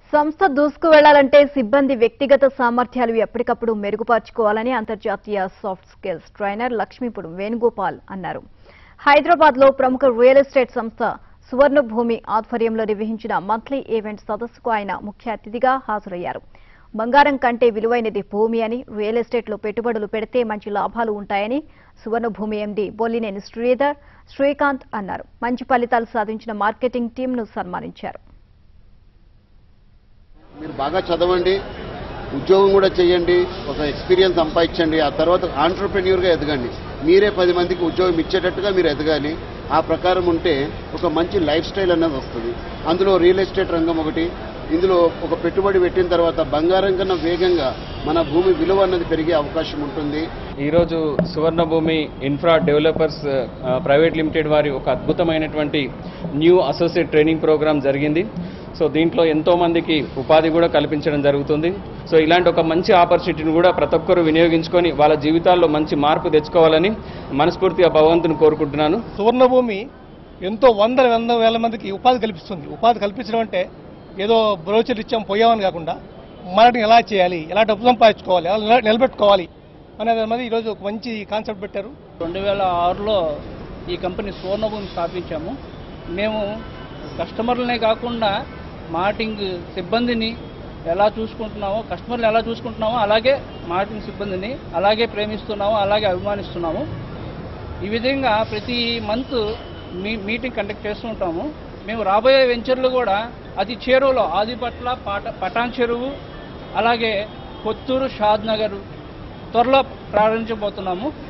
సంస్థ దూసుకు వెళ్లాలంటే సిబ్బంది వ్యక్తిగత సామర్థ్యాలు ఎప్పటికప్పుడు మెరుగుపరుచుకోవాలని అంతర్జాతీయ soft skills trainer Lakshmipuram Venugopal అన్నారు హైదరాబాద్ లో ప్రముఖ రియల్ ఎస్టేట్ సంస్థ సువర్ణభూమి ఆధ్వర్యంలో నిర్వహించిన మంత్లీ ఈవెంట్ సదస్సుకు ఆయన ముఖ్య అతిథిగా హాజరయ్యారు బంగారం కంటే విలువైనది భూమి అని రియల్ ఎస్టేట్లో పెట్టుబడులు పెడితే మంచి లాభాలు ఉంటాయని సువర్ణభూమి ఎండీ బొల్లినేని శ్రీధర్ శ్రీకాంత్ అన్నారు మంచి ఫలితాలు సాధించిన మార్కెటింగ్ టీంను సన్మానించారు మీరు బాగా చదవండి ఉద్యోగం కూడా చేయండి ఒక ఎక్స్పీరియన్స్ సంపాదించండి ఆ తర్వాత ఆంటర్ప్రెన్యూర్గా ఎదగండి మీరే పది మందికి ఉద్యోగం ఇచ్చేటట్టుగా మీరు ఎదగాలి ఆ ప్రకారం ఉంటే ఒక మంచి లైఫ్ స్టైల్ అన్నది వస్తుంది అందులో రియల్ ఎస్టేట్ రంగం ఒకటి ఇందులో ఒక పెట్టుబడి పెట్టిన తర్వాత బంగారం కన్నా వేగంగా మన భూమి విలువ అన్నది పెరిగే అవకాశం ఉంటుంది ఈరోజు సువర్ణభూమి ఇన్ఫ్రా డెవలపర్స్ ఆ, ప్రైవేట్ లిమిటెడ్ వారి ఒక అద్భుతమైనటువంటి న్యూ అసోసియేట్ ట్రైనింగ్ ప్రోగ్రామ్ జరిగింది సో దీంట్లో ఎంతో మందికి ఉపాధి కూడా కల్పించడం జరుగుతుంది సో ఇలాంటి ఒక మంచి ఆపర్చునిటీని కూడా ప్రతి ఒక్కరూ వినియోగించుకొని వాళ్ళ జీవితాల్లో మంచి మార్పు తెచ్చుకోవాలని మనస్ఫూర్తిగా భగవంతుని కోరుకుంటున్నాను సువర్ణభూమి ఎంతో వందల వందల వేల మందికి ఉపాధి కల్పిస్తుంది ఉపాధి కల్పించడం అంటే ఏదో బ్రోచర్ ఇచ్చాం పోయామని కాకుండా మార్కెటింగ్ ఎలా చేయాలి ఎలా డబ్బు సంపాదించుకోవాలి ఎలా నిల- నిలబెట్టుకోవాలి అనే దాని మీద ఈరోజు ఒక మంచి కాన్సెప్ట్ పెట్టారు రెండు వేల ఆరులో ఈ కంపెనీ సువర్ణభూమి స్థాపించాము మేము కస్టమర్లనే కాకుండా మార్కెటింగ్ సిబ్బందిని ఎలా చూసుకుంటున్నామో కస్టమర్లు ఎలా చూసుకుంటున్నామో అలాగే మార్కెటింగ్ సిబ్బందిని అలాగే ప్రేమిస్తున్నాము అలాగే అభిమానిస్తున్నాము ఈ విధంగా ప్రతి మంత్ మీ మీటింగ్ కండక్ట్ చేస్తూ ఉంటాము మేము రాబోయే వెంచర్లు కూడా అతి చేరువలో ఆదిపట్ల పాట పటాన్ చెరువు అలాగే కొత్తూరు షాద్ నగర్ త్వరలో ప్రారంభించబోతున్నాము